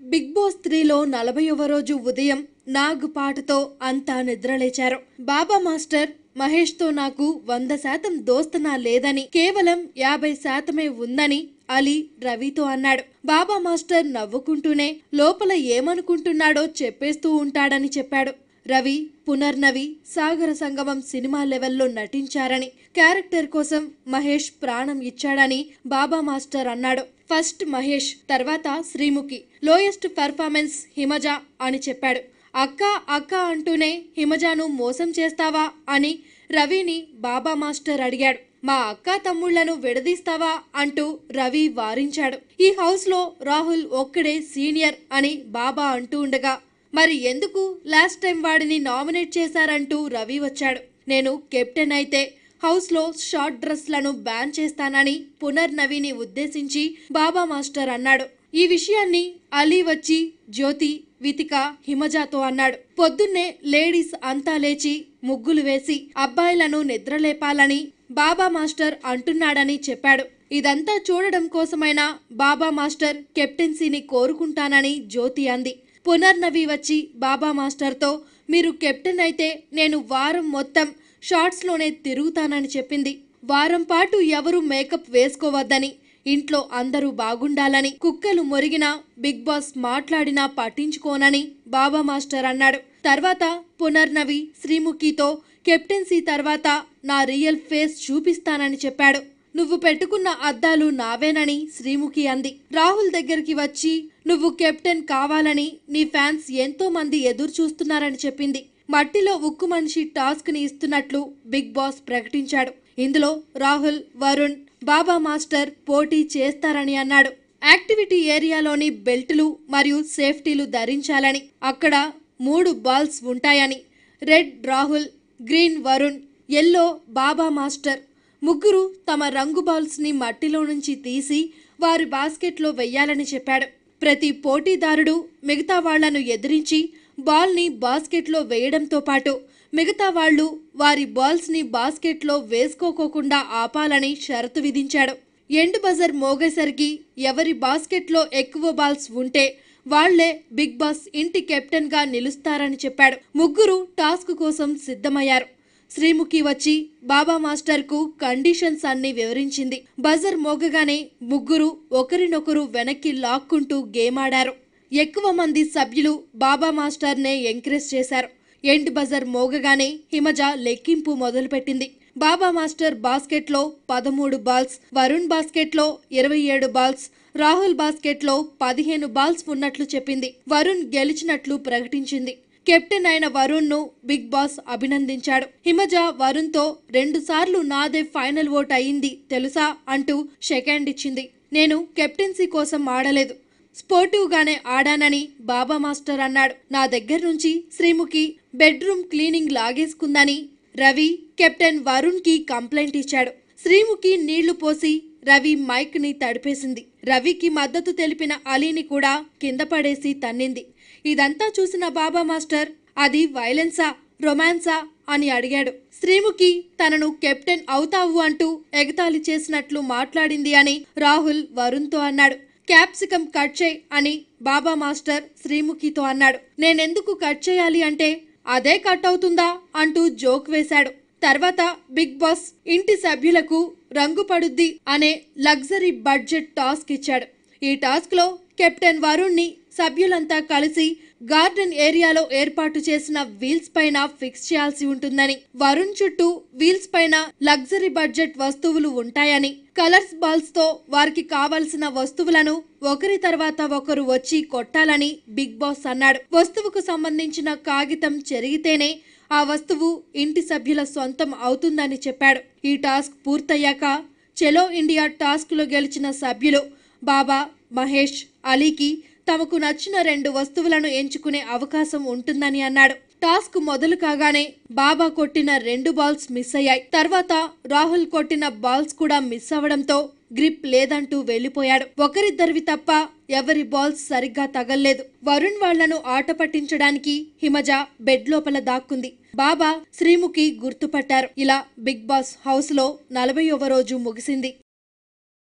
big boss త్రీలో నలభైవ రోజు ఉదయం నాగ్ పాటతో అంతా నిద్రలేచారు బాబా మాస్టర్ మహేష్తో నాకు వంద శాతం దోస్తనా లేదని కేవలం యాభై శాతమే ఉందని అలీ రవితో అన్నాడు బాబా మాస్టర్ నవ్వుకుంటూనే లోపల ఏమనుకుంటున్నాడో చెప్పేస్తూ ఉంటాడని చెప్పాడు రవి పునర్నవి సాగర సంగమం సినిమా లెవెల్లో నటించారని క్యారెక్టర్ కోసం మహేష్ ప్రాణం ఇచ్చాడని బాబా మాస్టర్ అన్నాడు ఫస్ట్ మహేష్ తర్వాత శ్రీముఖి లోయెస్ట్ పెర్ఫార్మెన్స్ హిమజ అని చెప్పాడు అక్క అక్క అంటూనే హిమజాను మోసం చేస్తావా అని రవిని బాబా మాస్టర్ అడిగాడు మా అక్క తమ్ముళ్లను విడదీస్తావా అంటూ రవి వారించాడు ఈ హౌస్ లో రాహుల్ ఒక్కడే సీనియర్ అని బాబా అంటూ ఉండగా మరి ఎందుకు లాస్ట్ టైం వాడిని నామినేట్ చేశారంటూ రవి వచ్చాడు నేను కెప్టెన్ అయితే హౌస్ లో షార్ట్ డ్రెస్లను బ్యాన్ చేస్తానని పునర్నవిని ఉద్దేశించి బాబా మాస్టర్ అన్నాడు ఈ విషయాన్ని అలీ వచ్చి జ్యోతి వితిక హిమజాతో అన్నాడు పొద్దున్నే లేడీస్ అంతా లేచి ముగ్గులు వేసి అబ్బాయిలను నిద్రలేపాలని బాబా మాస్టర్ అంటున్నాడని చెప్పాడు ఇదంతా చూడడం కోసమైనా బాబా మాస్టర్ కెప్టెన్సీని కోరుకుంటానని జ్యోతి అంది పునర్నవి వచ్చి బాబా మాస్టర్తో మీరు కెప్టెన్ అయితే నేను వారం మొత్తం షార్ట్స్లోనే తిరుగుతానని చెప్పింది వారం పాటు ఎవరు మేకప్ వేసుకోవద్దని ఇంట్లో అందరూ బాగుండాలని కుక్కలు మొరిగినా బిగ్ బాస్ మాట్లాడినా పట్టించుకోనని బాబా మాస్టర్ అన్నాడు తర్వాత పునర్నవి శ్రీముఖితో కెప్టెన్సీ తర్వాత నా రియల్ ఫేస్ చూపిస్తానని చెప్పాడు నువ్వు పెట్టుకున్న అద్దాలు నావేనని శ్రీముఖి అంది రాహుల్ దగ్గరికి వచ్చి నువ్వు కెప్టెన్ కావాలని నీ ఫ్యాన్స్ ఎంతో మంది ఎదురు చూస్తున్నారని చెప్పింది మట్టిలో ఉక్కు మనిషి టాస్క్ ని ఇస్తున్నట్లు బిగ్ బాస్ ప్రకటించాడు ఇందులో రాహుల్ వరుణ్ బాబా మాస్టర్ పోటీ చేస్తారని అన్నాడు యాక్టివిటీ ఏరియాలోని బెల్టులు మరియు సేఫ్టీలు ధరించాలని అక్కడ మూడు బాల్స్ ఉంటాయని red Rahul green Varun yellow Baba master ముగ్గురు తమ రంగు బాల్స్ని మట్టిలో నుంచి తీసి వారి బాస్కెట్లో వెయ్యాలని చెప్పాడు ప్రతి పోటీదారుడు మిగతా వాళ్లను ఎదిరించి బాల్ని బాస్కెట్లో వేయడంతో పాటు మిగతా వాళ్ళు వారి బాల్స్ని బాస్కెట్లో వేసుకోకోకుండా ఆపాలని షరతు విధించాడు ఎండ్ బజర్ మోగేసరికి ఎవరి బాస్కెట్లో ఎక్కువ బాల్స్ ఉంటే వాళ్లే బిగ్ బాస్ ఇంటి కెప్టెన్గా నిలుస్తారని చెప్పాడు ముగ్గురు టాస్క్ కోసం సిద్ధమయ్యారు శ్రీముఖి వచ్చి బాబా మాస్టర్కు కండిషన్స్ అన్ని వివరించింది బజర్ మోగగానే ముగ్గురు ఒకరినొకరు వెనక్కి లాక్కుంటూ గేమ్ ఆడారు ఎక్కువ మంది సభ్యులు బాబా మాస్టర్నే ఎంకరేజ్ చేశారు ఎండ్ బజర్ మోగగానే హిమజ లెక్కింపు మొదలుపెట్టింది బాబా మాస్టర్ బాస్కెట్లో పదమూడు బాల్స్ వరుణ్ బాస్కెట్లో ఇరవై ఏడు బాల్స్ రాహుల్ బాస్కెట్లో పదిహేను బాల్స్ ఉన్నట్లు చెప్పింది వరుణ్ గెలిచినట్లు ప్రకటించింది కెప్టెన్ అయిన వరుణ్ ను బిగ్ బాస్ అభినందించాడు హిమజ వరుణ్ తో రెండు సార్లు నాదే ఫైనల్ ఓట్ అయింది తెలుసా అంటూ షెకండ్ ఇచ్చింది నేను కెప్టెన్సీ కోసం ఆడలేదు స్పోర్టివ్ గానే ఆడానని బాబా మాస్టర్ అన్నాడు నా దగ్గర నుంచి శ్రీముఖి బెడ్రూమ్ క్లీనింగ్ లాగేసుకుందని రవి కెప్టెన్ వరుణ్ కి కంప్లైంట్ ఇచ్చాడు శ్రీముఖి నీళ్లు పోసి రవి మైక్ ని తడిపేసింది రవికి మద్దతు తెలిపిన అలీని కూడా కింద పడేసి తన్నింది ఇదంతా చూసిన బాబా మాస్టర్ అది వైలెన్సా రొమాన్సా అని అడిగాడు శ్రీముఖి తనను కెప్టెన్ అవుతావు అంటూ ఎగతాళి చేసినట్లు మాట్లాడింది అని రాహుల్ వరుణ్తో అన్నాడు క్యాప్సికం కట్ చేయి అని బాబా మాస్టర్ శ్రీముఖితో అన్నాడు నేనెందుకు కట్ చేయాలి అంటే అదే కట్ అవుతుందా అంటూ జోక్ వేశాడు తర్వాత బిగ్ బాస్ ఇంటి సభ్యులకు రంగు పడుద్ది అనే లగ్జరీ బడ్జెట్ టాస్క్ ఇచ్చాడు ఈ టాస్క్ లో కెప్టెన్ వరుణ్ ని సభ్యులంతా కలిసి గార్డెన్ ఏరియాలో ఏర్పాటు చేసిన వీల్స్ పైన ఫిక్స్ చేయాల్సి ఉంటుందని వరుణ్ చుట్టూ వీల్స్ పైన లగ్జరీ బడ్జెట్ వస్తువులు ఉంటాయని కలర్స్ బాల్స్ తో వారికి కావలసిన వస్తువులను ఒకరి తర్వాత ఒకరు వచ్చి కొట్టాలని బిగ్ బాస్ అన్నాడు వస్తువుకు సంబంధించిన కాగితం చెరిగితేనే ఆ వస్తువు ఇంటి సభ్యుల సొంతం అవుతుందని చెప్పాడు ఈ టాస్క్ పూర్తయ్యాక చెలో ఇండియా టాస్క్లో గెలిచిన సభ్యులు బాబా మహేష్ అలీకి తమకు నచ్చిన రెండు వస్తువులను ఎంచుకునే అవకాశం ఉంటుందని అన్నాడు టాస్క్ మొదలు కాగానే బాబా కొట్టిన రెండు బాల్స్ మిస్ అయ్యాయి తర్వాత రాహుల్ కొట్టిన బాల్స్ కూడా మిస్ అవడంతో గ్రిప్ లేదంటూ వెళ్లిపోయాడు ఒకరిద్దరివి తప్ప ఎవరి బాల్స్ సరిగ్గా తగల్లేదు వరుణ్ వాళ్లను ఆట పట్టించడానికి హిమజ బెడ్ లోపల దాక్కుంది బాబా శ్రీముఖి గుర్తుపట్టారు ఇలా బిగ్ బాస్ హౌస్ లో నలభైవ రోజు ముగిసింది